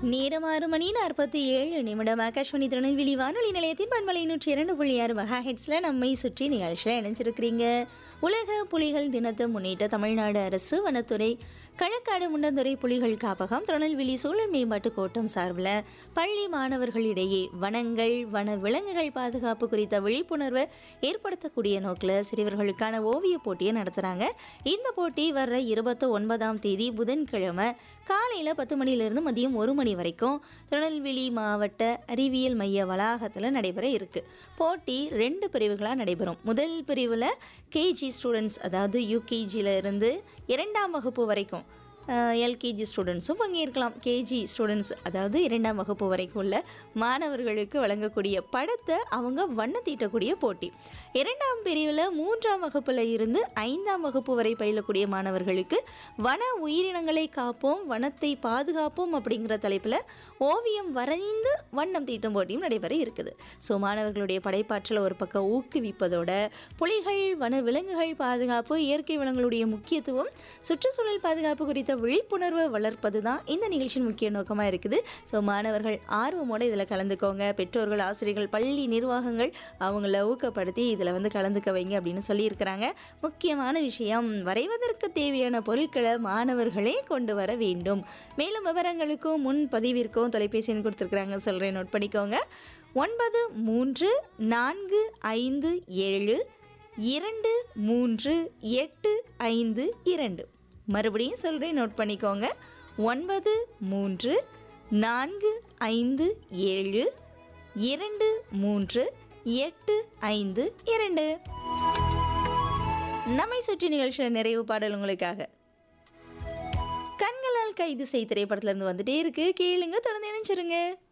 நேரம் ஆறு மணி நாற்பத்தி ஏழு நிமிடம் ஆகாஷ்வாணி திருநெல்வேலி வானொலி நிலையத்தின் பண்பலை நூற்றி இரண்டு புள்ளி ஆறு மெகா ஹெட்ஸில் நம்மை சுற்றி நிகழ்ச்சியில் இணைஞ்சிருக்கிறீங்க உலக புலிகள் தினத்தை முன்னிட்டு தமிழ்நாடு அரசு வனத்துறை கழக்காடு முண்டந்துறை புலிகள் காப்பகம் திருநெல்வேலி சூழல் மேம்பாட்டு கோட்டம் சார்பில் பள்ளி மாணவர்களிடையே வனங்கள் வன விலங்குகள் பாதுகாப்பு குறித்த விழிப்புணர்வை ஏற்படுத்தக்கூடிய நோக்கில் சிறுவர்களுக்கான ஓவிய போட்டியை நடத்துகிறாங்க இந்த போட்டி வர்ற இருபத்தி ஒன்பதாம் தேதி புதன்கிழமை காலையில் பத்து மணியிலிருந்து மதியம் ஒரு மணி வரைக்கும் திருநெல்வேலி மாவட்ட அறிவியல் மைய வளாகத்தில் நடைபெற இருக்குது போட்டி ரெண்டு பிரிவுகளாக நடைபெறும் முதல் பிரிவில் கேஜி ஸ்டூடெண்ட்ஸ் அதாவது யூகேஜியில் இருந்து இரண்டாம் வகுப்பு வரைக்கும் எல்கேஜி ஸ்டூடெண்ட்ஸும் பங்கேற்கலாம் கேஜி ஸ்டூடெண்ட்ஸ் அதாவது இரண்டாம் வகுப்பு வரைக்கும் உள்ள மாணவர்களுக்கு வழங்கக்கூடிய படத்தை அவங்க வண்ண தீட்டக்கூடிய போட்டி இரண்டாம் பிரிவில் மூன்றாம் வகுப்பில் இருந்து ஐந்தாம் வகுப்பு வரை பயிலக்கூடிய மாணவர்களுக்கு வன உயிரினங்களை காப்போம் வனத்தை பாதுகாப்போம் அப்படிங்கிற தலைப்பில் ஓவியம் வரைந்து வண்ணம் தீட்டும் போட்டியும் நடைபெற இருக்குது ஸோ மாணவர்களுடைய படைப்பாற்றலை ஒரு பக்கம் ஊக்குவிப்பதோட புலிகள் வன விலங்குகள் பாதுகாப்பு இயற்கை வளங்களுடைய முக்கியத்துவம் சுற்றுச்சூழல் பாதுகாப்பு குறித்த விழிப்புணர்வை வளர்ப்பது தான் இந்த நிகழ்ச்சியின் முக்கிய நோக்கமாக இருக்குது ஸோ மாணவர்கள் ஆர்வமோடு இதில் கலந்துக்கோங்க பெற்றோர்கள் ஆசிரியர்கள் பள்ளி நிர்வாகங்கள் அவங்கள ஊக்கப்படுத்தி இதில் வந்து கலந்துக்க வைங்க அப்படின்னு சொல்லியிருக்கிறாங்க முக்கியமான விஷயம் வரைவதற்கு தேவையான பொருட்களை மாணவர்களே கொண்டு வர வேண்டும் மேலும் விவரங்களுக்கும் முன் பதிவிற்கும் தொலைபேசி எண் கொடுத்துருக்குறாங்க சொல்கிறேன் நோட் பண்ணிக்கோங்க ஒன்பது மூன்று நான்கு ஐந்து ஏழு இரண்டு மூன்று எட்டு ஐந்து இரண்டு மறுபடியும் சொல்கிறேன் நோட் பண்ணிக்கோங்க ஒன்பது மூன்று நான்கு ஐந்து ஏழு இரண்டு மூன்று எட்டு ஐந்து இரண்டு நம்மை சுற்றி நிகழ்ச்சியில் நிறைவு பாடல் உங்களுக்காக கண்களால் கைது செய் திரைப்படத்துல இருந்து வந்துட்டே இருக்கு கேளுங்க தொடர்ந்து இணைஞ்சிருங்க